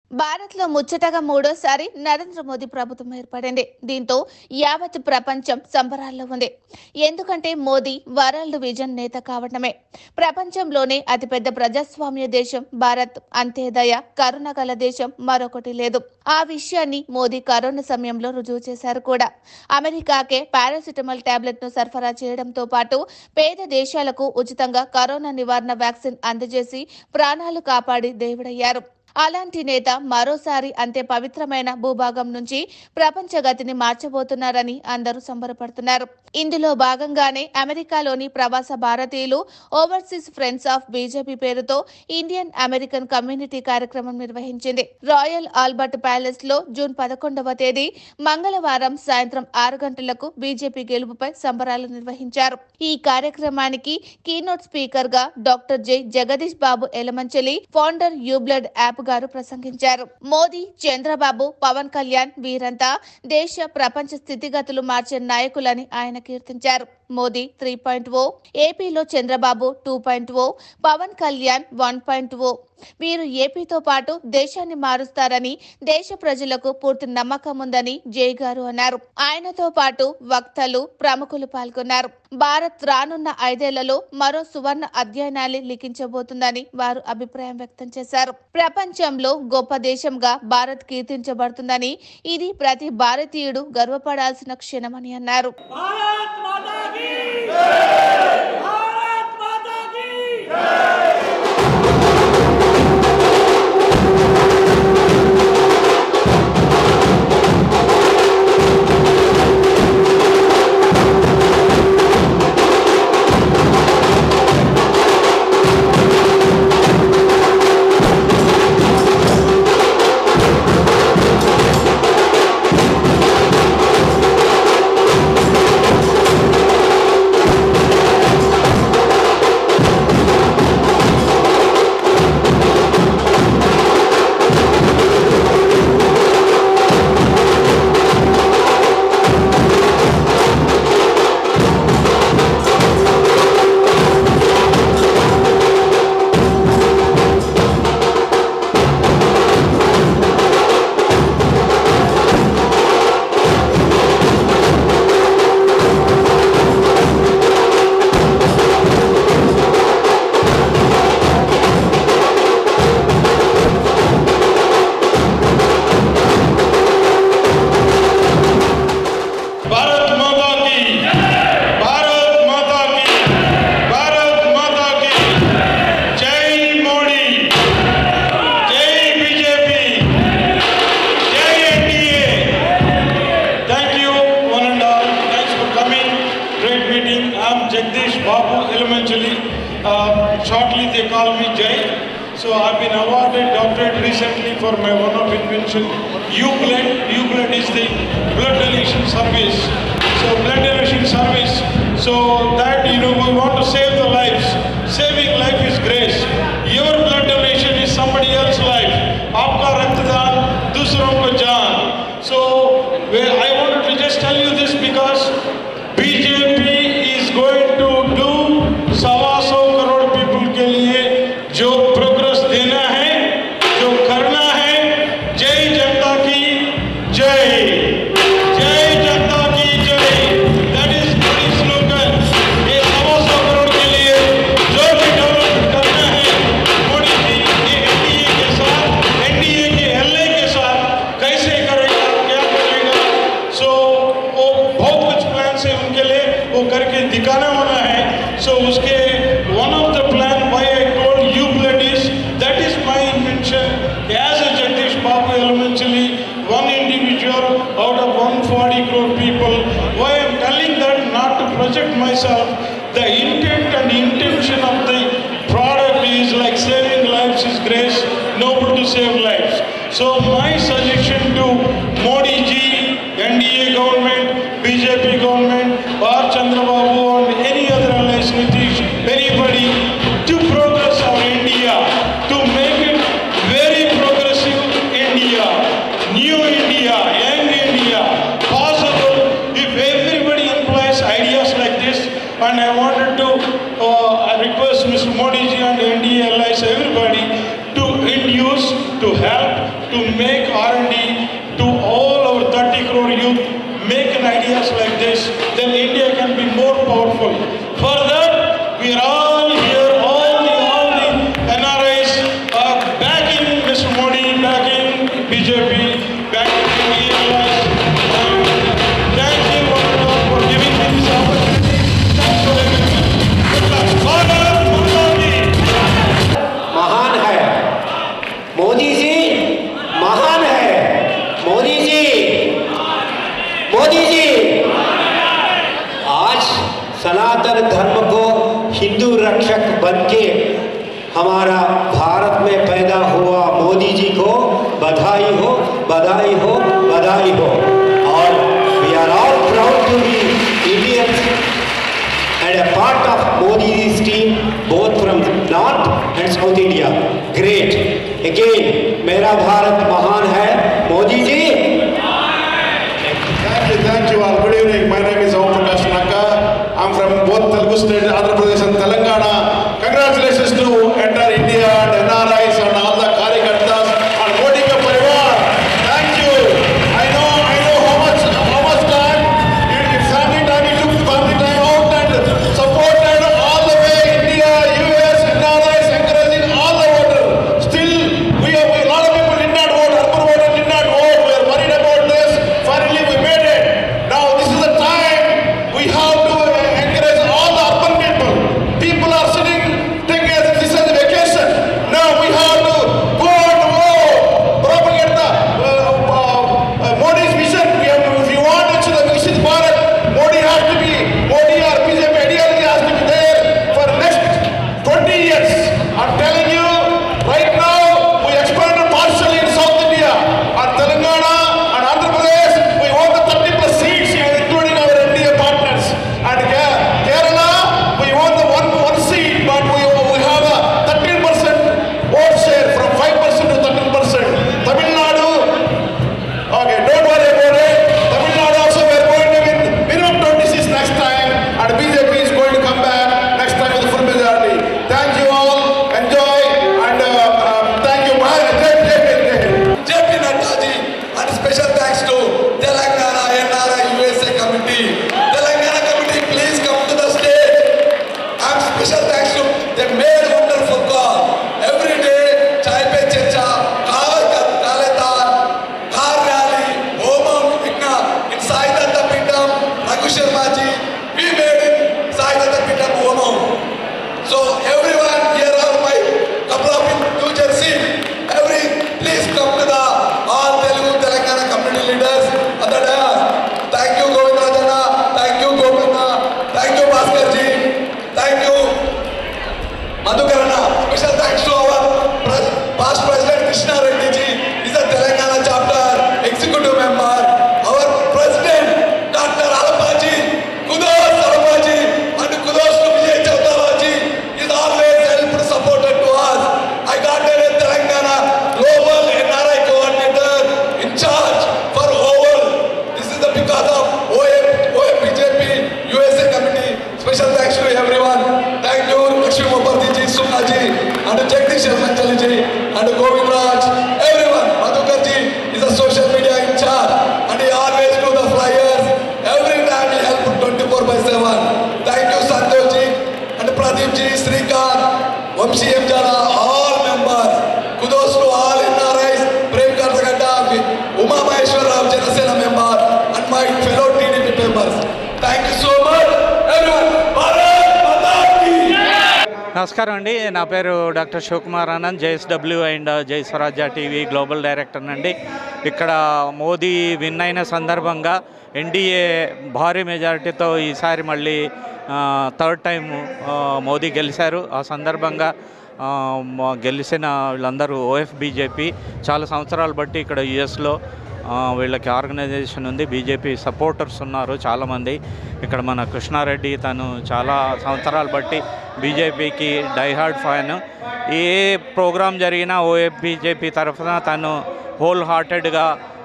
భారత్ లో ముచ్చటగా మూడోసారి నరేంద్ర మోదీ ప్రభుత్వం ఏర్పడింది దీంతో యావత్ ప్రపంచం సంబరాల్లో ఉంది ఎందుకంటే మోదీ వరల్డ్ విజన్ నేత కావడమే ప్రపంచంలోనే అతిపెద్ద ప్రజాస్వామ్య దేశం భారత్ అంత్యోదయ కరుణ గల దేశం మరొకటి లేదు ఆ విషయాన్ని మోదీ కరోనా సమయంలో రుజువు చేశారు కూడా అమెరికాకే పారాసిటమాల్ టాబ్లెట్ ను సరఫరా చేయడంతో పాటు పేద దేశాలకు ఉచితంగా కరోనా నివారణ వ్యాక్సిన్ అందజేసి ప్రాణాలు కాపాడి దేవుడయ్యారు అలాంటి నేత మరోసారి అంతే పవిత్రమైన భూభాగం నుంచి ప్రపంచ గతిని మార్చబోతున్నారని అందరూ సంబరపడుతున్నారు ఇందులో భాగంగానే అమెరికాలోని ప్రవాస భారతీయులు ఓవర్సీస్ ఫ్రెండ్స్ ఆఫ్ బీజేపీ పేరుతో ఇండియన్ అమెరికన్ కమ్యూనిటీ కార్యక్రమం నిర్వహించింది రాయల్ ఆల్బర్ట్ ప్యాలెస్ లో జూన్ పదకొండవ తేదీ మంగళవారం సాయంత్రం ఆరు గంటలకు బీజేపీ గెలుపుపై సంబరాలు నిర్వహించారు ఈ కార్యక్రమానికి కీనోట్ స్పీకర్ గా doctor J Jagadish Babu Yelamanchili founder UBlood app గారు ప్రసంగించారు మోదీ చంద్రబాబు పవన్ కళ్యాణ్ వీరంతా దేశ ప్రపంచ స్థితిగతులు మార్చే నాయకులని ఆయన కీర్తించారు మోదీ త్రీ పాయింట్ ఓ ఏపీలో Chandrababu two point O Pawan Kalyan one point O వీరు ఏపీతో పాటు దేశాన్ని మారుస్తారని దేశ ప్రజలకు పూర్తి నమ్మకం ఉందని జై గారు అన్నారు ఆయనతో పాటు వక్తలు ప్రముఖులు పాల్గొన్నారు భారత్ రానున్న ఐదేళ్లలో మరో సువర్ణ అధ్యయనాన్ని లిఖించబోతుందని వారు అభిప్రాయం వ్యక్తం చేశారు ప్రపంచంలో గొప్ప దేశంగా భారత్ కీర్తించబడుతుందని ఇది ప్రతి భారతీయుడు గర్వపడాల్సిన క్షణమని అన్నారు भारत माता की भारत माता की भारत माता की भारत माता की भारत माता की जय मोदी जय बीजेपी जय NDA thank you one and all thanks for coming great meeting i'm jagdish babu elementary uh, shortly they call me jay so i've been awarded doctorate recently for my one of invention u-blood u-blood is the blood donation service so blood donation service so that you know we want to save the lives saving life is grace your blood donation is somebody else's life आपका रक्तदान दूसरों को जान so well, I wanted to just tell you this because BJP is going to do सवा सौ crore people के लिए जो प्रोग्रेस देना है जो करना है जय जनता की जय जय जनता की जय दैट इज बड़ी स्लोगन ये सवा सौ करोड़ के लिए जो भी डेवलपमेंट करना है मोदी जी ये एनडीए के साथ एनडीए के एलए के साथ कैसे करेगा क्या करेगा सो वो बहुत कुछ प्लान है उनके लिए वो करके दिखाना वाला है सो उसके one of the plan why I told you blood is that is my invention as a Jagadish Babu elementally one individual out of 140 crore people why i am telling that not to project myself the intent and intention of the product is like saving lives is grace noble to save lives so my suggestion to modi ji nda government bjp government or chandrababu and any other allies nitish anybody to progress our india to make it very progressive india new india young india possible if everybody employs ideas like this and i wanted to uh, request mr modi ji and nda allies everybody to induce to help to make R&D to all our 30 crore youth, make an ideas like this, then India can be more powerful. For that, we are all here, all the, all the NRIs are backing Mr. Modi, backing BJP, backing the allies. And Thank you one and all for giving me this opportunity. Thanks for everything. Good luck. Bharat Mata ki महान है मोदी जी महान है मोदी जी मोदी जी आज सनातन धर्म को हिंदू रक्षक बन के हमारा भारत में पैदा हुआ मोदी जी को बधाई हो बधाई हो बधाई हो और we are all proud to be Indians and a part of Modi's team both from North and South India. Great. Again, मेरा भारत महान है मोदी जी Thank you, thank you all. Good evening. My name is Om Prakash Naka. I'm from both Telugu state, Andhra Pradesh and Telangana. Congratulations to entire India and NRIs and all the Karyakartas and Modi ka Parivar. Thank you. I know, I know how much, how much time, it, it's family time, you took family time out and supported all the way India, US, NRIs, encouraging all the voters. Still, we have, a lot of people did not vote, urban voters did not vote. We are worried about this. Finally, we made it. Now, this is the time we have to encourage all the urban people. People are sitting, taking this as a vacation. Now, we have to go and vote, propagate the uh, uh, uh, Modi's vision. We have to, if you want it to the Viksit Bharat, Modi has to be, Modi or BJP ideology has to be there for next 20 years. I'm telling you, right now, we expanded partially in South India. And Telangana and Andhra Pradesh, we won the 30 plus seats, including our NDA partners. And Ke- Kerala, we won the one, one seat, but we, we have a 13% vote share from 5% to 13%. Tamil Nadu, Okay, don't worry about it. Tamil Nadu also we are going to win minimum 26 next time, and BJP is going to come back next time with a full majority. Thank you all. Enjoy and uh, um, thank you. Bye. Jai, Jai, Jai, Jai. JP Nadda ji and special thanks to Telangana NRI USA committee. Telangana committee, please come to the stage. And special thanks to they made wonderful call. Every day, chai pe chacha, kawal ka kaletar, car rally, homam, igna, in Sai Datta Pindam, Raghu Sharma ji, we made in Sai Datta Pindam homam. So everyone here are my couple of in New Jersey. Every please come to the all Telugu Telangana community leaders at the dais. Thank you Govindradana. Thank you Gopanna. Thank you Bhaskar ji. Thank you Madhukarana. Special thanks to our pres- past president Krishna Reddy ji. He's a Telangana chapter executive member. Our president Dr. Alapaji. Kudos Alapaji and kudos to Vijay Chautala ji. He's always helped supported to us. I got a Telangana global NRI coordinator in charge for OVAL. This is the because of OF, OF BJP USA committee. Special thanks to everyone. Thank you Lakshmi Mukherjee ji, Sumna ji, and Jagdish Manchali ji, and Govind Raj. Everyone, Madhukar ji is a social media in charge, and he always do the flyers. Every time he help 24 by 7. Thank you Santosh ji, and Pradeep ji, Srikant, Vamshi M. Jana, all members. Kudos to all NRIs, Prem Karthagata, Uma Maheshwar Rao, Janasena member, and my fellow TDP members. Thank you so much, everyone. Bharat Mata ki నమస్కారం అండి నా పేరు doctor Shivakumar Anand JSW and Jai Swarajya TV global director అండి ఇక్కడ Modi win అయిన సందర్భంగా NDA భారీ మెజారిటీతో ఈసారి మళ్ళీ థర్డ్ టైం మోదీ గెలిచారు ఆ సందర్భంగా ఆ, మ- గెలిచిన వీళ్ళందరూ ఓఎఫ్ బీజేపీ చాలా సంవత్సరాలు బట్టి ఇక్కడ యుఎస్లో ఆ, వీళ్ళకి ఆర్గనైజేషన్ ఉంది బీజేపీ సపోర్టర్స్ ఉన్నారు చాలామంది ఇక్కడ మన కృష్ణారెడ్డి తను చాలా సంవత్సరాలు బట్టి బీజేపీకి డైహార్డ్ ఫ్యాన్ ఏ ప్రోగ్రాం జరిగినా ఓఎఫ్ బీజేపీ తరఫున తను హోల్ హార్టెడ్గా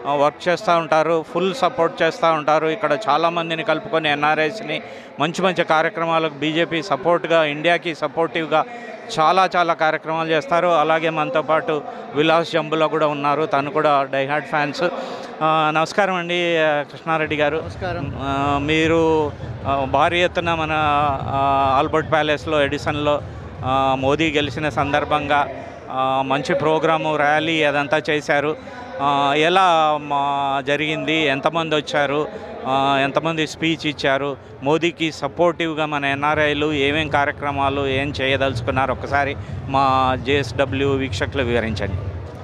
వర్క్ చేస్తూ ఉంటారు ఫుల్ సపోర్ట్ చేస్తూ ఉంటారు ఇక్కడ చాలామందిని కలుపుకొని ఎన్ఆర్ఐస్ని మంచి మంచి కార్యక్రమాలకు బీజేపీ సపోర్ట్గా ఇండియాకి సపోర్టివ్గా చాలా చాలా కార్యక్రమాలు చేస్తారు అలాగే మనతో పాటు విలాస్ జంబులో కూడా ఉన్నారు తను కూడా డైహార్డ్ ఫ్యాన్స్ ఆ, నమస్కారం అండి ఆ, కృష్ణారెడ్డి గారు నమస్కారం. ఆ, మీరు ఆ, భారీ ఎత్తున మన ఆ, ఆల్బర్ట్ ప్యాలెస్లో ఎడిసన్లో ఆ, మోదీ గెలిచిన సందర్భంగా ఆ, మంచి ప్రోగ్రాము ర్యాలీ అదంతా చేశారు ఆ, ఎలా మా జరిగింది ఎంతమంది వచ్చారు ఆ, ఎంతమంది స్పీచ్ ఇచ్చారు మోదీకి సపోర్టివ్గా మన ఎన్ఆర్ఐలు ఏమేం కార్యక్రమాలు ఏం చేయదలుచుకున్నారు ఒకసారి మా జేఎస్డబ్ల్యూ వీక్షకులు వివరించండి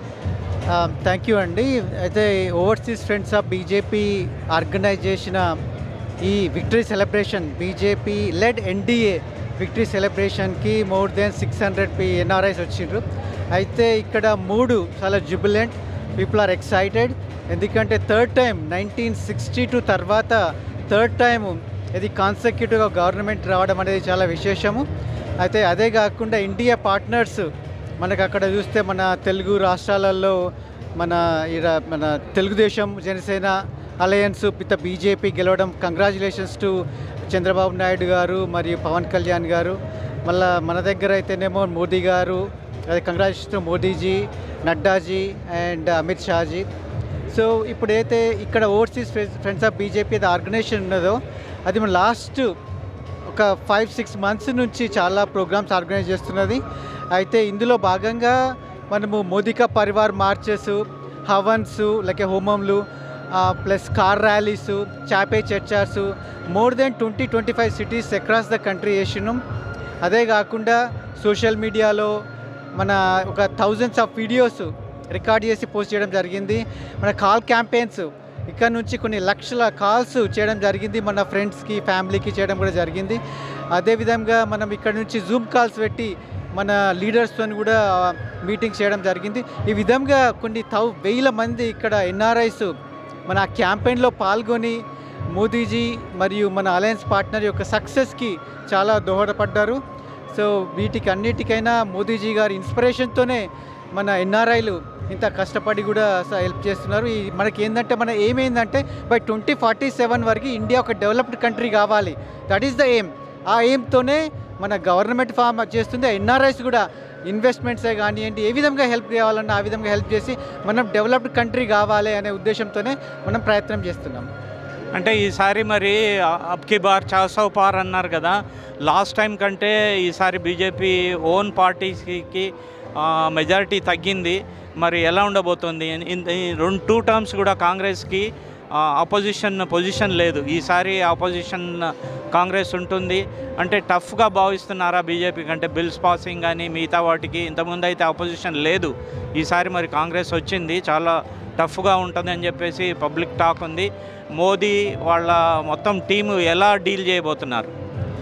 థ్యాంక్ యూ అండి అయితే overseas friends of BJP organize చేసిన ఈ victory celebration BJP led NDA victory సెలబ్రేషన్కి మోర్ దెన్ సిక్స్ హండ్రెడ్ పి ఎన్ఆర్ఐస్ వచ్చిండ్రు అయితే ఇక్కడ మూడు చాలా జుబిలెంట్ పీపుల్ ఆర్ ఎక్సైటెడ్ ఎందుకంటే third time nineteen sixty two తర్వాత థర్డ్ టైం ఇది కాన్సెక్యూటివ్గా గవర్నమెంట్ రావడం అనేది చాలా విశేషము అయితే అదే కాకుండా ఇండియా పార్ట్నర్స్ మనకు అక్కడ చూస్తే మన తెలుగు రాష్ట్రాలలో మన ఈడ మన తెలుగుదేశం జనసేన అలయన్స్ పిత బీజేపీ గెలవడం కంగ్రాచులేషన్స్ టు చంద్రబాబు నాయుడు గారు మరియు పవన్ కళ్యాణ్ గారు మళ్ళా మన దగ్గర అయితేనేమో మోదీ గారు అదే congratulations to Modi ji Nadda ji and Amit Shah ji so ఇప్పుడైతే ఇక్కడ ఓవర్సీస్ ఫ్రెండ్స్ ఆఫ్ బీజేపీ అది ఆర్గనైజేషన్ ఉన్నదో అది మన లాస్ట్ ఒక ఫైవ్ సిక్స్ మంత్స్ నుంచి చాలా ప్రోగ్రామ్స్ ఆర్గనైజ్ చేస్తున్నది అయితే ఇందులో భాగంగా మనము మోదికా పరివార్ మార్చెస్ హవన్స్ లేక హోమంలు ప్లస్ కార్ ర్యాలీస్ చాపే చర్చాస్ more than twenty twenty five cities across the country చేసినాం అదే కాకుండా సోషల్ మీడియాలో మన ఒక థౌజండ్స్ ఆఫ్ వీడియోస్ రికార్డ్ చేసి పోస్ట్ చేయడం జరిగింది మన కాల్ క్యాంపెయిన్స్ ఇక్కడ నుంచి కొన్ని లక్షల కాల్స్ చేయడం జరిగింది మన ఫ్రెండ్స్కి ఫ్యామిలీకి చేయడం కూడా జరిగింది అదేవిధంగా మనం ఇక్కడ నుంచి జూమ్ కాల్స్ పెట్టి మన లీడర్స్తో కూడా మీటింగ్స్ చేయడం జరిగింది ఈ విధంగా కొన్ని థౌ వేల మంది ఇక్కడ ఎన్ఆర్ఐస్ మన ఆ క్యాంపెయిన్లో పాల్గొని మోదీజీ మరియు మన అలయన్స్ పార్ట్నర్ యొక్క సక్సెస్కి చాలా దోహదపడ్డారు సో వీటికి అన్నిటికైనా మోదీజీ గారి ఇన్స్పిరేషన్తోనే మన ఎన్ఆర్ఐలు ఇంత కష్టపడి కూడా స- హెల్ప్ చేస్తున్నారు ఈ మనకి ఏంటంటే మన ఎయిమ్ ఏంటంటే బై ట్వంటీ ఫార్టీ సెవెన్ వరకు ఇండియా ఒక డెవలప్డ్ కంట్రీ కావాలి దట్ ఈస్ ద ఎయిమ్ ఆ ఎయిమ్తోనే మన గవర్నమెంట్ ఫామ్ చేస్తుంది ఎన్ఆర్ఐస్ కూడా ఇన్వెస్ట్మెంట్సే కానివ్వండి ఏ విధంగా హెల్ప్ కావాలన్నా ఆ విధంగా హెల్ప్ చేసి మనం డెవలప్డ్ కంట్రీ కావాలి అనే ఉద్దేశంతోనే మనం ప్రయత్నం చేస్తున్నాం అంటే ఈసారి మరి అబ్కి బార్ చాసౌ పార్ అన్నారు కదా లాస్ట్ టైం కంటే ఈసారి బీజేపీ ఓన్ పార్టీస్కి మెజారిటీ తగ్గింది మరి ఎలా ఉండబోతుంది ఇన్- ఈ రెండు టూ టర్మ్స్ కూడా కాంగ్రెస్కి అపోజిషన్ పొజిషన్ లేదు ఈసారి అపోజిషన్ కాంగ్రెస్ ఉంటుంది అంటే టఫ్గా భావిస్తున్నారా బీజేపీ కంటే బిల్స్ పాసింగ్ కానీ మిగతా వాటికి ఇంతకుముందు అయితే అపోజిషన్ లేదు ఈసారి మరి కాంగ్రెస్ వచ్చింది చాలా టఫ్గా ఉంటుంది అని చెప్పేసి పబ్లిక్ టాక్ ఉంది మోదీ వాళ్ళ మొత్తం టీము ఎలా డీల్ చేయబోతున్నారు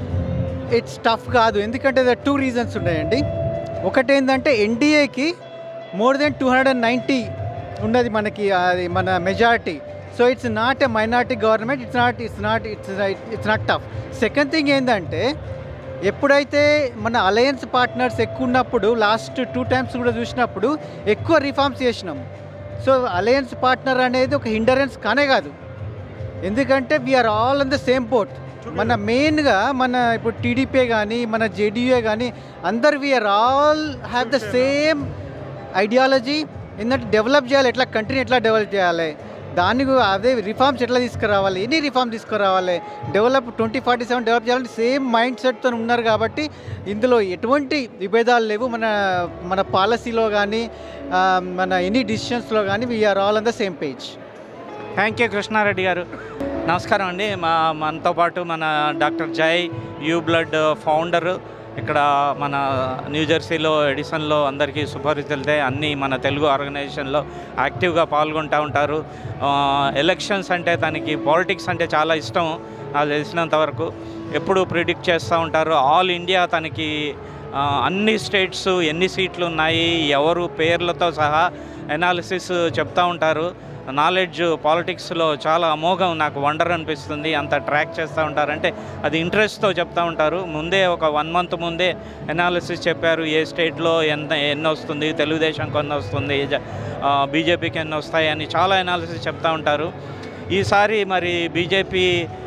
ఇట్స్ టఫ్ కాదు ఎందుకంటే టూ రీజన్స్ ఉన్నాయండి ఒకటి ఏంటంటే ఎన్డీఏకి more than two hundred and ninety ఉన్నది మనకి అది మన majority so it's not a minority government it's not it's not it's it's not tough second thing ఏంటంటే ఎప్పుడైతే మన అలయన్స్ పార్ట్నర్స్ ఎక్కువ ఉన్నప్పుడు లాస్ట్ టూ టైమ్స్ కూడా చూసినప్పుడు ఎక్కువ రిఫార్మ్స్ చేసినాం సో అలయన్స్ పార్ట్నర్ అనేది ఒక హిండరెన్స్ కానే కాదు ఎందుకంటే we are all on the same boat మన మెయిన్గా మన ఇప్పుడు టీడీపీ కానీ మన జేడీయూ కానీ అందరు we are all have the same ideology ఏంటంటే డెవలప్ చేయాలి ఎట్లా కంట్రీని ఎట్లా డెవలప్ చేయాలి దానికి అదే రిఫార్మ్స్ ఎట్లా తీసుకురావాలి ఎన్ని రిఫార్మ్ తీసుకురావాలి develop twenty forty seven develop చేయాలంటే సేమ్ మైండ్ సెట్తో ఉన్నారు కాబట్టి ఇందులో ఎటువంటి విభేదాలు లేవు మన మన పాలసీలో కానీ ఆ, మన ఎనీ డిసిషన్స్లో కానీ we are all on the same page thank you Krishnareddy గారు నమస్కారం అండి మా మనతో పాటు మన డాక్టర్ జై యూ బ్లడ్ ఫౌండర్ ఇక్కడ మన న్యూజెర్సీలో ఎడిసన్లో అందరికీ సుపరిచితులతే అన్నీ మన తెలుగు ఆర్గనైజేషన్లో యాక్టివ్గా పాల్గొంటూ ఉంటారు ఆ, ఎలక్షన్స్ అంటే తనకి పాలిటిక్స్ అంటే చాలా ఇష్టం నాకు తెలిసినంత వరకు ఎప్పుడు ప్రిడిక్ట్ చేస్తూ ఉంటారు ఆల్ ఇండియా తనకి ఆ, అన్ని స్టేట్స్ ఎన్ని సీట్లు ఉన్నాయి ఎవరు పేర్లతో సహా ఎనాలిసిస్ చెప్తా ఉంటారు నాలెడ్జ్ పాలిటిక్స్లో చాలా అమోఘం నాకు వండర్ అనిపిస్తుంది అంత ట్రాక్ చేస్తూ ఉంటారు అంటే అది ఇంట్రెస్ట్తో చెప్తా ఉంటారు ముందే ఒక వన్ మంత్ ముందే ఎనాలిసిస్ చెప్పారు ఏ స్టేట్లో ఎంత ఎన్ని వస్తుంది తెలుగుదేశంకి ఎన్ని వస్తుంది జ- ఆ, బీజేపీకి ఎన్ని వస్తాయి అని చాలా ఎనాలిసిస్ చెప్తా ఉంటారు ఈసారి మరి బీజేపీ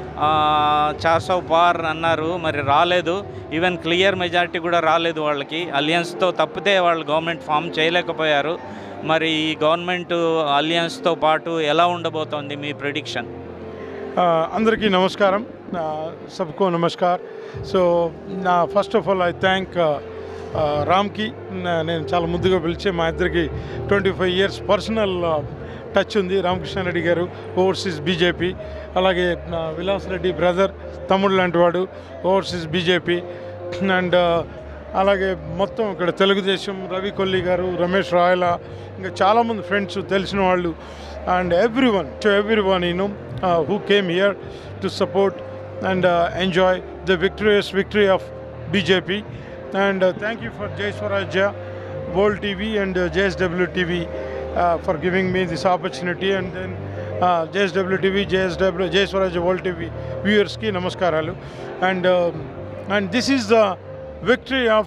చార్ సౌ పార్ అన్నారు మరి రాలేదు ఈవెన్ క్లియర్ మెజారిటీ కూడా రాలేదు వాళ్ళకి అలియన్స్తో తప్పితే వాళ్ళు గవర్నమెంట్ ఫామ్ చేయలేకపోయారు మరి ఈ గవర్నమెంట్ అలియన్స్తో పాటు ఎలా ఉండబోతోంది మీ ప్రిడిక్షన్ ఆ, అందరికీ నమస్కారం ఆ, సబ్కో నమస్కార్ సో నా first of all I thank రామ్కి నా- నేను చాలా ముద్దుగా పిలిచే మా ఇద్దరికి twenty five years personal touch ఉంది రామకృష్ణారెడ్డి గారు ఓవర్సీస్ బీజేపీ అలాగే నా విలాస్ రెడ్డి బ్రదర్ తమ్ముడు లాంటి వాడు ఓవర్సీస్ బీజేపీ అండ్ అలాగే మొత్తం ఇక్కడ తెలుగుదేశం రవి కొల్లి గారు రమేష్ రాయల ఇంకా చాలామంది ఫ్రెండ్స్ తెలిసిన వాళ్ళు and everyone to everyone you know who came here to support and enjoy the victorious victory of BJP and thank you for Jai Swarajya World TV and uh, JSW TV uh, for giving me this opportunity and then uh, JSW TV, JSW, Jay Swaraj World TV viewers ki namaskaralu and um, and this is the victory of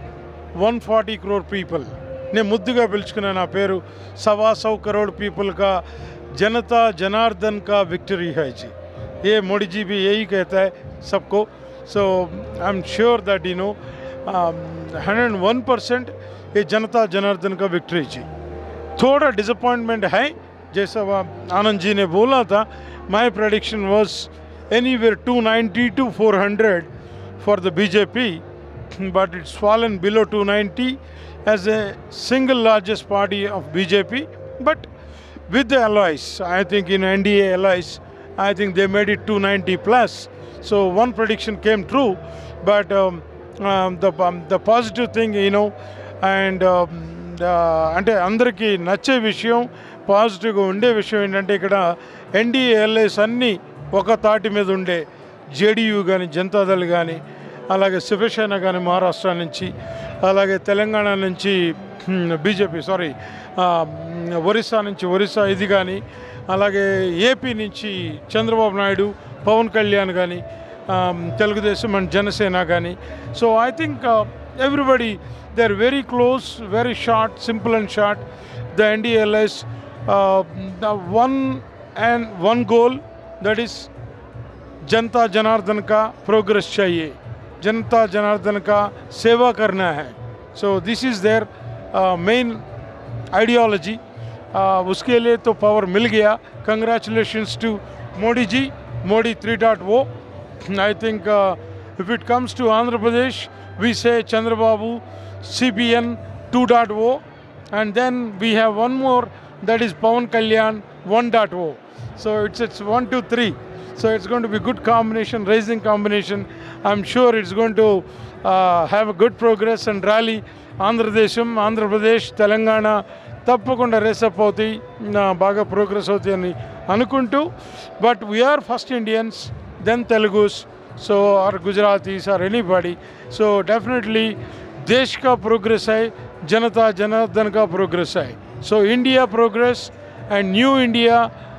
140 crore people నేను ముద్దుగా పిలుచుకున్న నా పేరు సవా సౌ crore people का जनता जनार्दन का विक्ट्री है जी ये मोदी जी भी यही कहता है सबको so I am sure that you know hundred one percent ये जनता जनार्दन का विक्ट्री जी थोड़ा डिसअपॉइंटमेंट है जैसा वह आनंद जी ने बोला था my prediction was anywhere 290 to 400 for the BJP but it's fallen below 290 as a single largest party of BJP. But with the allies, I think in NDA allies, I think they made it 290 plus. So one prediction came true, but um, um, the um, the positive thing, you know, and um, uh, అంటే అందరికీ నచ్చే విషయం పాజిటివ్గా ఉండే విషయం ఏంటంటే ఇక్కడ NDA ఎల్ఐస్ అన్నీ ఒక తాటి మీద ఉండే జేడీయూ కానీ జనతాదళ్ కానీ అలాగే శివసేన కానీ మహారాష్ట్ర నుంచి అలాగే తెలంగాణ నుంచి బీజేపీ సారీ ఒరిస్సా నుంచి ఒరిస్సా ఇది కానీ అలాగే ఏపీ నుంచి చంద్రబాబు నాయుడు పవన్ కళ్యాణ్ కానీ తెలుగుదేశం అండ్ జనసేన కానీ so I think everybody they are very close very short simple and short the NDLS the one and one goal that is जनता जनार्दन का प्रोग्रेस चाहिए जनता जनार्दन का सेवा करना है so this is their main ideology उसके लिए तो पावर मिल गया congratulations to Modi ji Modi three dot O I think if it comes to Andhra Pradesh we say Chandrababu C B N two dot O and then we have one more that is Pawan Kalyan 1.0. So it's it's one, two, three. So it's going to be good combination, raising combination. I'm sure it's going to uh, have a good progress and rally. ఆంధ్రదేశం ఆంధ్రప్రదేశ్ తెలంగాణ తప్పకుండా రేసప్ అవుతాయి నా బాగా progress అవుతాయి అని అనుకుంటూ but we are first Indians then Telugus so or Gujaratis or anybody so definitely देश का प्रोग्रेस है जनता जनार्दन का प्रोग्रेस है so India progress and new India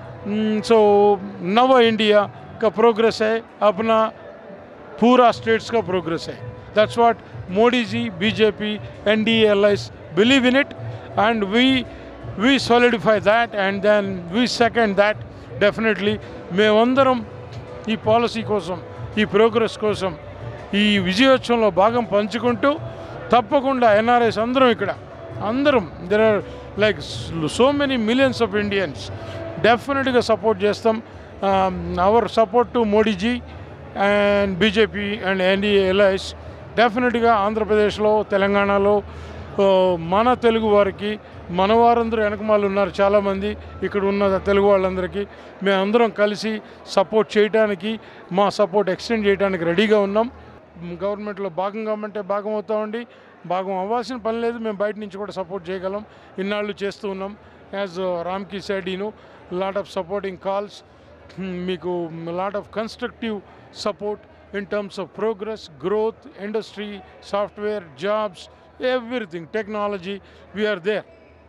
so नव इंडिया का प्रोग्रेस है अपना पूरा स्टेट्स का प्रोग्रेस है that's what Modi ji BJP NDA allies believe in it and we we solidify that and then we second that definitely మేమందరం ఈ పాలసీ కోసం ఈ ప్రోగ్రెస్ కోసం ఈ విజయోత్సవంలో భాగం పంచుకుంటూ తప్పకుండా ఎన్ఆర్ఐస్ అందరం ఇక్కడ అందరం there are like so many millions of Indians డెఫినెట్గా సపోర్ట్ చేస్తాం our support to Modi ji and BJP and NDA allies డెఫినెట్గా ఆంధ్రప్రదేశ్లో తెలంగాణలో ఆ, మన తెలుగు వారికి మన వారందరూ వెనకమాలు ఉన్నారు చాలామంది ఇక్కడ ఉన్న తెలుగు వాళ్ళందరికీ మేమందరం కలిసి సపోర్ట్ చేయడానికి మా సపోర్ట్ ఎక్స్టెండ్ చేయడానికి రెడీగా ఉన్నాం గవర్నమెంట్లో భాగం కామంటే భాగం అవుతామండి భాగం అవ్వాల్సిన పని లేదు మేము బయట నుంచి కూడా సపోర్ట్ చేయగలం ఇన్నాళ్ళు చేస్తూ ఉన్నాం యాజ్ రామ్కి సైడ్ ఈను లాట్ ఆఫ్ సపోర్టింగ్ కాల్స్ మీకు lot of constructive support in terms of progress growth industry software jobs everything technology we are there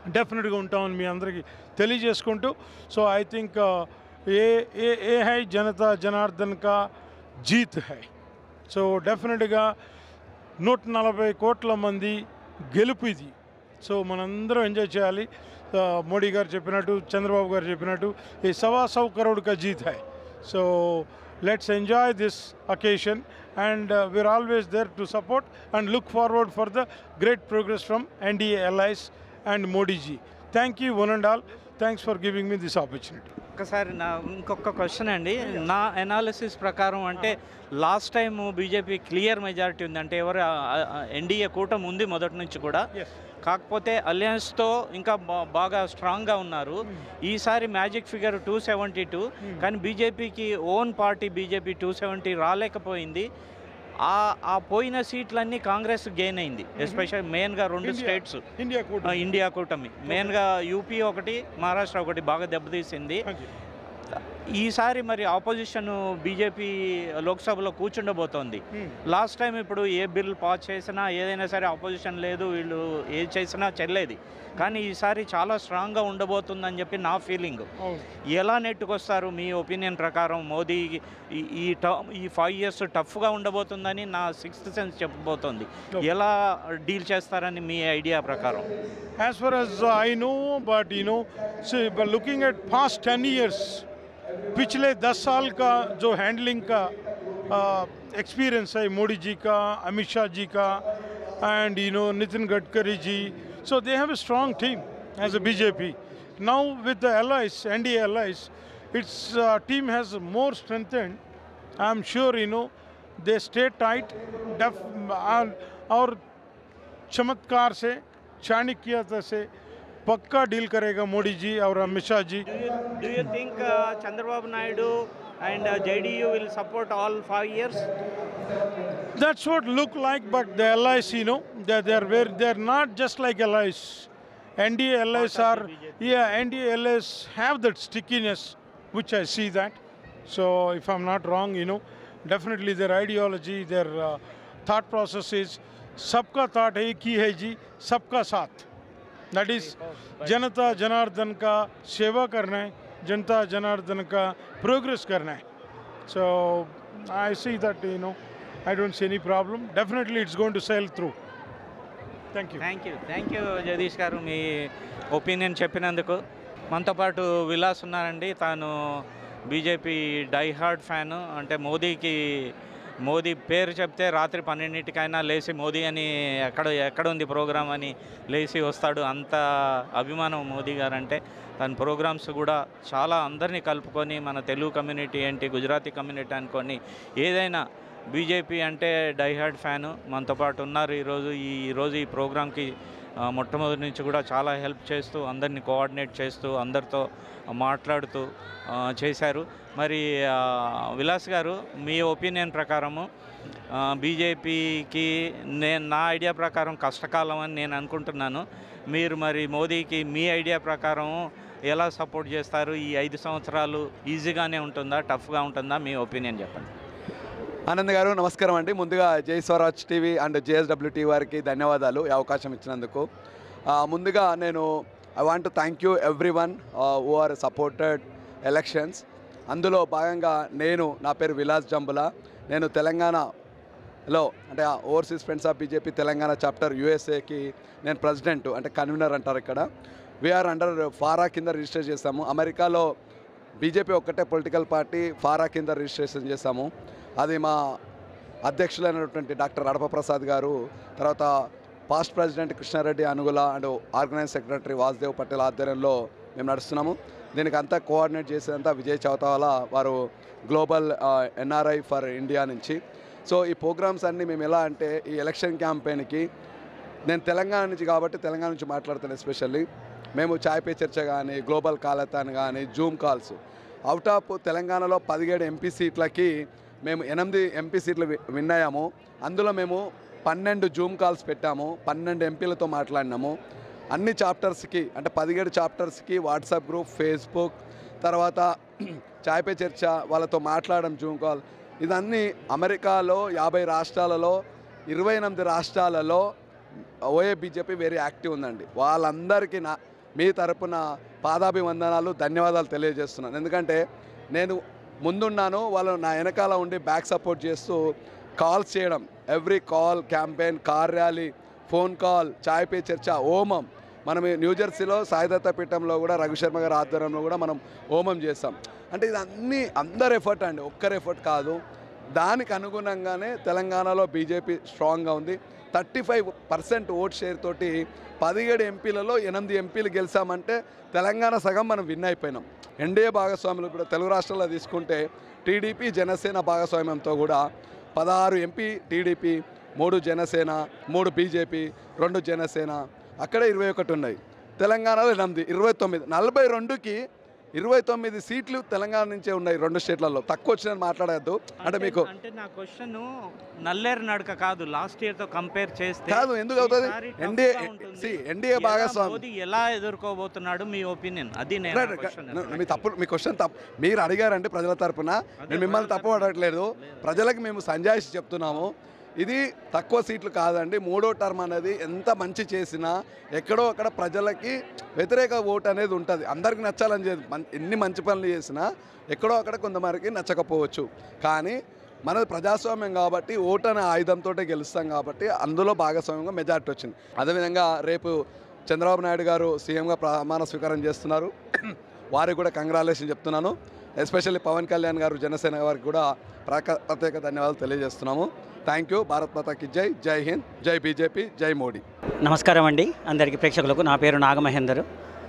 డెఫినెట్గా ఉంటామని మీ అందరికీ తెలియజేసుకుంటూ so I think uh uh uh హై జనతా జనార్దన్ కా జీత్ హై సో డెఫినెట్గా నూట నలభై కోట్ల మంది గెలుపు ఇది సో మనందరం ఎంజాయ్ చేయాలి ఆ, మోడీ గారు చెప్పినట్టు చంద్రబాబు గారు చెప్పినట్టు ఈ సవా సౌ కరోడ్ కా జీత్ హై so let's enjoy this occasion and we are always there to support and look forward for the great progress from NDA allies and Modi ji thank you one and all thanks for giving me this opportunity ఒక్కసారి నా ఇంకొక question అండి నా analysis ప్రకారం అంటే last time BJP clear majority ఉంది అంటే ఎవరు ఎన్డీఏ కూటమి ఉంది మొదటి నుంచి కూడా కాకపోతే అలయన్స్తో ఇంకా బా- బాగా స్ట్రాంగ్గా ఉన్నారు ఈసారి magic figure two seventy two కానీ బీజేపీకి own party BJP two seventy రాలేకపోయింది ఆ ఆ పోయిన సీట్లన్నీ కాంగ్రెస్ గెయిన్ అయింది ఎస్పెషల్ మెయిన్గా రెండు India- స్టేట్స్ ఇండియా ఆ, కూటమి ఇండియా కూటమి మెయిన్గా యూపీ ఒకటి మహారాష్ట్ర ఒకటి బాగా దెబ్బతీసింది ఈసారి మరి ఆపోజిషన్ బీజేపీ లోక్సభలో కూర్చుండబోతోంది లాస్ట్ టైం ఇప్పుడు ఏ బిల్ పాస్ చేసినా ఏదైనా సరే ఆపోజిషన్ లేదు వీళ్ళు ఏది చేసినా చెల్లేది కానీ ఈసారి చాలా స్ట్రాంగ్గా ఉండబోతుందని చెప్పి నా ఫీలింగ్ అవును ఎలా నెట్టుకొస్తారు మీ ఒపీనియన్ ప్రకారం మోదీ ఈ- ఈ టర్మ్ ఈ ఫైవ్ ఇయర్స్ టఫ్గా ఉండబోతుందని నా సిక్స్త్ సెన్స్ చెప్పబోతోంది ఎలా డీల్ చేస్తారని మీ ఐడియా ప్రకారం As far as I know, but you know, see, but looking at past 10 years, पिछले 10 साल का जो हैंडलिंग का एक्सपीरियंस है मोदी जी का अमित शाह जी का and you know Nitin Gadkari ji so they have a strong team as a BJP. Now with the allies, NDA allies, its uh, team has more strengthened. I'm sure you know they stay tight. Def- and और चमत्कार से चाणक्यता से पक्का deal करेगा मोदी जी और Amit Shah ji do you think Chandrababu Naidu and JDU will support all five years That's what look like, but the allies, you know, they're, they're, very, they're not just like allies. NDA allies are, yeah, NDA allies have that stickiness, which I see that. So if I'm not wrong, you know, definitely their ideology, their uh, thought process is, सबका thought एक ही है जी सबका साथ that is जनता जनार्दन का सेवा करना है जनता जनार्दन का प्रोग्रेस करना है so I see that you know I don't see any problem. Definitely it's going to sail through. Thank you. Thank you thank you Jagadish గారు మీ ఒపీనియన్ చెప్పినందుకు మనతో పాటు విలాస్ ఉన్నారండి తాను బీజేపీ డైహార్డ్ ఫ్యాన్ అంటే మోదీకి మోదీ పేరు చెప్తే రాత్రి పన్నెండింటికైనా లేచి మోదీ అని ఎక్కడ ఎక్కడ ఉంది ప్రోగ్రామ్ అని లేచి వస్తాడు అంత అభిమానం మోదీ గారు అంటే తన ప్రోగ్రామ్స్ కూడా చాలా అందరినీ కలుపుకొని మన తెలుగు కమ్యూనిటీ ఏంటి గుజరాతీ కమ్యూనిటీ అనుకొని ఏదైనా బీజేపీ అంటే డైహార్డ్ ఫ్యాను మనతో పాటు ఉన్నారు ఈరోజు ఈ ఈరోజు ఈ ప్రోగ్రామ్కి ఆ, మొట్టమొదటి నుంచి కూడా చాలా హెల్ప్ చేస్తూ అందరినీ కోఆర్డినేట్ చేస్తూ అందరితో మాట్లాడుతూ ఆ, చేశారు మరి ఆ, విలాస్ గారు మీ ఒపీనియన్ ప్రకారము ఆ, బీజేపీకి నేను నా ఐడియా ప్రకారం కష్టకాలం అని నేను అనుకుంటున్నాను మీరు మరి మోదీకి మీ ఐడియా ప్రకారం ఎలా సపోర్ట్ చేస్తారు ఈ ఐదు సంవత్సరాలు ఈజీగానే ఉంటుందా టఫ్గా ఉంటుందా మీ ఒపీనియన్ చెప్పండి ఆనంద్ గారు నమస్కారం అండి ముందుగా Jai Swaraj TV and JSW TV వారికి ధన్యవాదాలు ఈ అవకాశం ఇచ్చినందుకు ఆ, ముందుగా నేను I want to thank you everyone who are supported elections అందులో భాగంగా నేను నా పేరు విలాస్ జంబుల నేను తెలంగాణలో అంటే overseas friends of BJP Telangana chapter యూఎస్ఏకి నేను ప్రెసిడెంట్ అంటే కన్వీనర్ అంటారు ఇక్కడ వీఆర్ అండర్ ఫారా కింద రిజిస్టర్ చేస్తాము అమెరికాలో బీజేపీ ఒక్కటే పొలిటికల్ పార్టీ ఫారా కింద రిజిస్ట్రేషన్ చేశాము అది మా అధ్యక్షులైనటువంటి డాక్టర్ అడప ప్రసాద్ గారు తర్వాత past president Krishna Reddy Anugula and organize secretary Vasudev Patel ఆధ్వర్యంలో మేము నడుస్తున్నాము దీనికి అంతా కోఆర్డినేట్ చేసేదంతా విజయ్ చౌతావాలా వారు గ్లోబల్ ఎన్ఆర్ఐ ఫర్ ఇండియా నుంచి సో ఈ ప్రోగ్రామ్స్ అన్నీ మేము ఎలా అంటే ఈ ఎలక్షన్ క్యాంపెయిన్కి నేను తెలంగాణ నుంచి కాబట్టి తెలంగాణ నుంచి మాట్లాడుతాను ఎస్పెషల్లీ మేము చాయ్ పే చర్చ కానీ గ్లోబల్ కాలతాన్ కానీ జూమ్ కాల్స్ అవుట్ ఆఫ్ తెలంగాణలో పదిహేడు ఎంపీ సీట్లకి మేము ఎనిమిది ఎంపీ సీట్లు వి- విన్ అయ్యాము అందులో మేము పన్నెండు జూమ్ కాల్స్ పెట్టాము పన్నెండు ఎంపీలతో మాట్లాడినాము అన్ని చాప్టర్స్కి అంటే పదిహేడు చాప్టర్స్కి వాట్సాప్ గ్రూప్ ఫేస్బుక్ తర్వాత చాయ్ పే చర్చ వాళ్ళతో మాట్లాడడం జూమ్ కాల్ ఇదన్నీ అమెరికాలో యాభై రాష్ట్రాలలో ఇరవై ఎనిమిది రాష్ట్రాలలో ఓఏ బీజేపీ వెరీ యాక్టివ్ ఉందండి వాళ్ళందరికీ నా మీ తరపున పాదాభివందనాలు ధన్యవాదాలు తెలియజేస్తున్నాను ఎందుకంటే నేను ముందున్నాను వాళ్ళు నా వెనకాల ఉండి బ్యాక్ సపోర్ట్ చేస్తూ కాల్స్ చేయడం every call campaign car rally phone call చాయ్ పే చర్చ హోమం మనం ఈ న్యూజెర్సీలో సాయిదత్త పీఠంలో కూడా రఘుశర్మ గారి ఆధ్వర్యంలో కూడా మనం హోమం చేస్తాం అంటే ఇది అన్నీ అందరి ఎఫర్ట్ అండి ఒక్కరి ఎఫర్ట్ కాదు దానికి అనుగుణంగానే తెలంగాణలో బీజేపీ స్ట్రాంగ్గా ఉంది thirty five percent vote share తోటి పదిహేడు ఎంపీలలో ఎనిమిది ఎంపీలు గెలిచామంటే తెలంగాణ సగం మనం విన్ అయిపోయినాం ఎన్డీఏ భాగస్వాములు కూడా తెలుగు రాష్ట్రాల్లో తీసుకుంటే టీడీపీ జనసేన భాగస్వామ్యంతో కూడా పదహారు ఎంపీ టీడీపీ మూడు జనసేన మూడు బీజేపీ రెండు జనసేన అక్కడ ఇరవై ఒకటి ఉన్నాయి తెలంగాణలో ఎనిమిది ఇరవై తొమ్మిది నలభై రెండుకి ఇరవై తొమ్మిది సీట్లు తెలంగాణ నుంచే ఉన్నాయి రెండు స్టేట్లలో తక్కువ వచ్చిందని మాట్లాడద్దు అంటే మీకు అంటే నా క్వశ్చన్ నల్లేరు నడక కాదు లాస్ట్ ఇయర్ తో కంపేర్ చేస్తే కాదు, ఎందుకు అవుతుంది? ఈసారి tough NDA గా ఉంటుంది. see, NDA ఎలా భాగస్వామి- మోదీ ఎలా ఎదుర్కోబోతున్నాడు మీ ఒపీనియన్ అది నేను రైట్, రైట్. మీ తప్పు మీ క్వశ్చన్ తప్పు మీరు అడిగారంటే ప్రజల తరపున నేను మిమ్మల్ని తప్పు అడగట్లేదు ప్రజలకు మేము సంజాయిషి చెప్తున్నాము ఇది తక్కువ సీట్లు కాదండి మూడో టర్మ్ అనేది ఎంత మంచి చేసినా ఎక్కడో అక్కడ ప్రజలకి వ్యతిరేక ఓటు అనేది ఉంటుంది అందరికి నచ్చాలని చేసి మన్- ఎన్ని మంచి పనులు చేసినా ఎక్కడో అక్కడ కొంతమందికి నచ్చకపోవచ్చు కానీ మనది ప్రజాస్వామ్యం కాబట్టి ఓటు అనే ఆయుధంతో గెలుస్తాం కాబట్టి అందులో భాగస్వామ్యంగా మెజార్టీ వచ్చింది అదేవిధంగా రేపు చంద్రబాబు నాయుడు గారు సీఎంగా ప్రమాణ స్వీకారం చేస్తున్నారు వారికి కూడా కంగ్రాచులేషన్ చెప్తున్నాను ఎస్పెషల్లీ పవన్ కళ్యాణ్ గారు జనసేన వారికి కూడా ప్రక- ప్రత్యేక ధన్యవాదాలు తెలియజేస్తున్నాము థ్యాంక్ యూ భారత్ మాతాకి జై జై హింద్ జై బీజేపీ జై మోడీ నమస్కారం అండి అందరికీ ప్రేక్షకులకు నా పేరు Nagamahender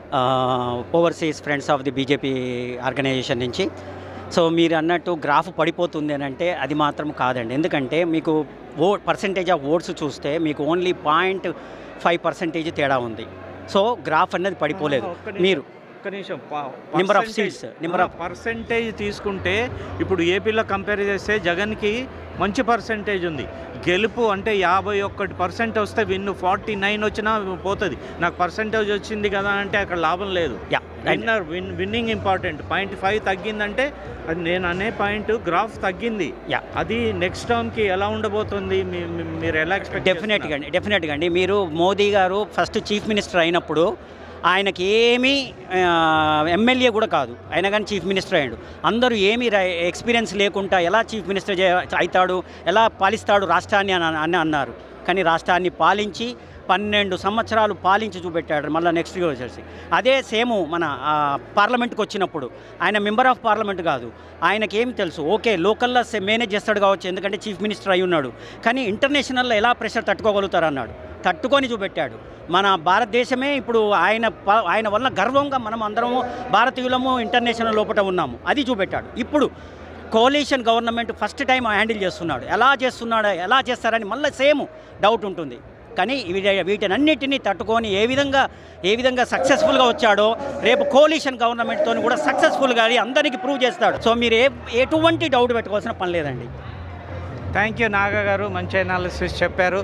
overseas friends of the BJP organisation నుంచి సో మీరు అన్నట్టు గ్రాఫ్ పడిపోతుంది అని అంటే అది మాత్రం కాదండి ఎందుకంటే మీకు ఓ పర్సంటేజ్ ఆఫ్ ఓట్స్ చూస్తే మీకు ఓన్లీ పాయింట్ ఫైవ్ పర్సెంటేజ్ తేడా ఉంది సో గ్రాఫ్ అన్నది పడిపోలేదు మీరు ఒక్క నిమిషం Number of seats, number of- percentage తీసుకుంటే ఇప్పుడు ఏపీలో కంపేర్ చేస్తే జగన్కి మంచి పర్సెంటేజ్ ఉంది గెలుపు అంటే యాభై ఒక్కటి పర్సెంట్ వస్తే విన్ను ఫార్టీ నైన్ వచ్చినా పోతుంది నాకు పర్సెంటేజ్ వచ్చింది కదా అంటే అక్కడ లాభం లేదు yeah winner win winning important point five తగ్గిందంటే అది నేను అనే పాయింట్ గ్రాఫ్ తగ్గింది యా అది నెక్స్ట్ టర్మ్కి ఎలా ఉండబోతుంది మీ- మీ- మీరు ఎలా ఎక్స్పెక్ట్ డెఫినెట్గా అండి డెఫినెట్గా అండి మీరు మోదీ గారు ఫస్ట్ చీఫ్ మినిస్టర్ అయినప్పుడు ఆయనకి ఏమీ ఎమ్మెల్యే కూడా కాదు అయినా కానీ చీఫ్ మినిస్టర్ అయ్యాడు అందరూ ఏమీ ఎక్స్పీరియన్స్ లేకుండా ఎలా చీఫ్ మినిస్టర్ చే- అవుతాడు ఎలా పాలిస్తాడు రాష్ట్రాన్ని అని అని అన్నారు కానీ రాష్ట్రాన్ని పాలించి పన్నెండు సంవత్సరాలు పాలించి చూపెట్టాడు మళ్ళీ నెక్స్ట్ ఇయర్ వచ్చేసి అదే సేము మన ఆ, పార్లమెంట్కి వచ్చినప్పుడు ఆయన మెంబర్ ఆఫ్ పార్లమెంట్ కాదు ఆయనకి ఏం తెలుసు ఓకే లోకల్లో సే- మేనేజ్ చేస్తాడు కావచ్చు ఎందుకంటే చీఫ్ మినిస్టర్ అయి ఉన్నాడు కానీ ఇంటర్నేషనల్లో ఎలా ప్రెషర్ తట్టుకోగలుగుతారు అన్నాడు తట్టుకొని చూపెట్టాడు మన భారతదేశమే ఇప్పుడు ఆయన ప- ఆయన వల్ల గర్వంగా మనం అందరము భారతీయులము ఇంటర్నేషనల్ లోపల ఉన్నాము అది చూపెట్టాడు ఇప్పుడు coalition government first time handle చేస్తున్నాడు ఎలా చేస్తున్నాడు ఎలా చేస్తారని మళ్ళీ సేమ్ డౌట్ ఉంటుంది కానీ వీటి వీటినన్నిటినీ తట్టుకొని ఏ విధంగా ఏ విధంగా సక్సెస్ఫుల్గా వచ్చాడో రేపు కోalition గవర్నమెంట్తో కూడా సక్సెస్ఫుల్గా అది అందరికీ ప్రూవ్ చేస్తాడు సో మీరు ఏ ఎటువంటి డౌట్ పెట్టుకోవాల్సిన పని లేదండి థ్యాంక్ యూ నాగా గారు మంచి అనాలిసిస్ చెప్పారు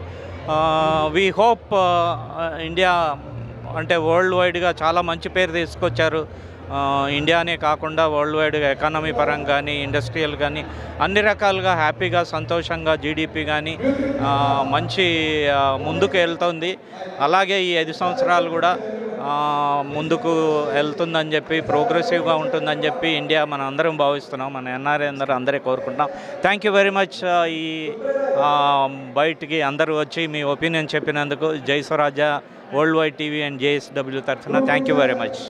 వీ హోప్ ఇండియా అంటే వరల్డ్ వైడ్గా చాలా మంచి పేరు తీసుకొచ్చారు ఆ, ఇండియానే కాకుండా వరల్డ్ వైడ్గా ఎకానమీ పరంగా కానీ ఇండస్ట్రియల్ కానీ అన్ని రకాలుగా హ్యాపీగా సంతోషంగా జీడిపి కానీ ఆ, మంచి ఆ, ముందుకు వెళ్తుంది అలాగే ఈ ఐదు సంవత్సరాలు కూడా ఆ, ముందుకు వెళ్తుందని చెప్పి ప్రోగ్రెసివ్గా ఉంటుందని చెప్పి ఇండియా మనం అందరం భావిస్తున్నాం మన ఎన్ఆర్ఐ అందరూ అందరే కోరుకుంటాం థ్యాంక్ యూ వెరీ మచ్ ఈ ఆ, బయటికి అందరూ వచ్చి మీ ఒపీనియన్ చెప్పినందుకు Jai Swarajya world wide TV and JSW తరఫున థ్యాంక్ యూ వెరీ మచ్